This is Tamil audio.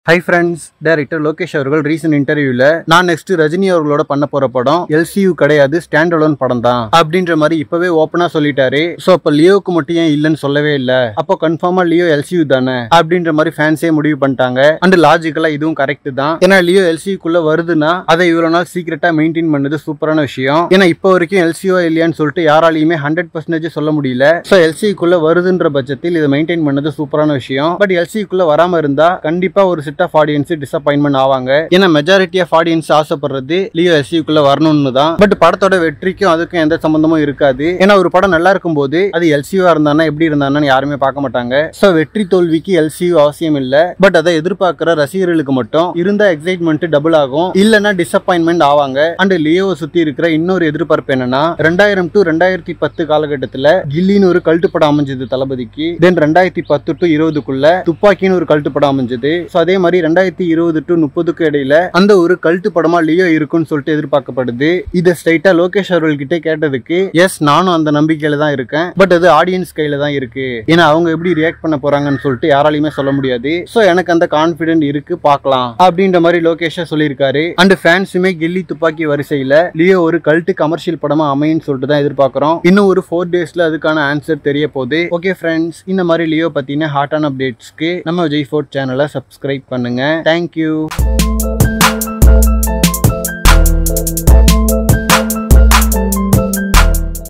ஹை ஃப்ரெண்ட்ஸ் டைரக்டர் லோகேஷ் அவர்கள் ரீசன்ட் இன்டர்வியூல நான் நெக்ஸ்ட் ரஜினி அவர்களோட பண்ண போற படம் எல்சியூ கிடையாது ஸ்டாண்ட் அலோன் படம் தான் அப்படின்ற மாதிரி இப்பவே ஓப்பனா சொல்லிட்டாரு சோ அப்ப லியோக்கு மட்டும் ஏன் இல்லைன்னு சொல்லவே இல்ல அப்போ கன்ஃபார்மா லியோ எல்சியூ தானே அப்படின்ற மாதிரி ஃபேன்ஸே முடிவு பண்ணிட்டாங்க அண்ட் லாஜிக்கலா இதுவும் கரெக்ட் தான் ஏன்னா லியோ எல்சியூக்குள்ள வருதுன்னா அதை இவ்வளவு நாள் சீக்கிரட்டா மெயின்டைன் பண்ணது சூப்பரான விஷயம் ஏன்னா இப்போ வரைக்கும் எல்சியோ இல்லையான்னு சொல்லிட்டு யாராலையுமே ஹண்ட்ரட் பர்சன்டேஜ் சொல்ல முடியல சோ எல்சிக்குள்ள வருதுன்ற பட்சத்தில் இதை மெயின்டைன் பண்ணது சூப்பரான விஷயம் பட் எல்சிக்குள்ள வராம இருந்தா கண்டிப்பா ஒரு செட் ஆஃப் ஆடியன்ஸ் டிசப்பாயின்மெண்ட் ஆவாங்க ஏன்னா மெஜாரிட்டி ஆஃப் ஆடியன்ஸ் ஆசைப்படுறது லியோ எல்சிக்குள்ள வரணும்னு தான் பட் படத்தோட வெற்றிக்கும் அதுக்கும் எந்த சம்பந்தமும் இருக்காது ஏன்னா ஒரு படம் நல்லா இருக்கும் போது அது எல்சியூவா இருந்தானா எப்படி இருந்தானு யாருமே பார்க்க மாட்டாங்க சோ வெற்றி தோல்விக்கு எல்சியூ அவசியம் இல்ல பட் அதை எதிர்பார்க்கிற ரசிகர்களுக்கு மட்டும் இருந்த எக்ஸைட்மெண்ட் டபுள் ஆகும் இல்லைன்னா டிசப்பாயின்மெண்ட் ஆவாங்க அண்ட் லியோவை சுத்தி இருக்கிற இன்னொரு எதிர்பார்ப்பு என்னன்னா ரெண்டாயிரம் டு ரெண்டாயிரத்தி பத்து காலகட்டத்துல கில்லின்னு ஒரு கல்ட்டு படம் அமைஞ்சது தளபதிக்கு தென் ரெண்டாயிரத்தி பத்து டு இருபதுக்குள்ள துப்பாக்கின்னு ஒரு கல்ட்டு படம் அமைஞ்சது ஸோ அதே மாதிரி ரெண்டாயிரத்தி இருபது டு முப்பதுக்கு இடையில அந்த ஒரு கல்ட்டு படமா லியோ இருக்குன்னு சொல்லிட்டு எதிர்பார்க்கப்படுது இதை ஸ்ட்ரைட்டா லோகேஷ் அவர்கள் கிட்டே கேட்டதுக்கு எஸ் நானும் அந்த நம்பிக்கையில தான் இருக்கேன் பட் அது ஆடியன்ஸ் கையில தான் இருக்கு ஏன்னா அவங்க எப்படி ரியாக்ட் பண்ண போறாங்கன்னு சொல்லிட்டு யாராலையுமே சொல்ல முடியாது ஸோ எனக்கு அந்த கான்பிடென்ட் இருக்கு பார்க்கலாம் அப்படின்ற மாதிரி லோகேஷா சொல்லியிருக்காரு அண்ட் ஃபேன்ஸுமே கில்லி துப்பாக்கி வரிசையில லியோ ஒரு கல்ட்டு கமர்ஷியல் படமா அமைன்னு சொல்லிட்டு தான் எதிர்பார்க்கிறோம் இன்னும் ஒரு ஃபோர் டேஸ்ல அதுக்கான ஆன்சர் தெரிய போகுது ஓகே ஃப்ரெண்ட்ஸ் இந்த மாதிரி லியோ பத்தின ஹாட்டான அப்டேட்ஸ்க்கு நம்ம விஜய் ஃபோர்ட் சேனலை சப்ஸ்கிரைப் பண்ணுங்க தேங்க்யூ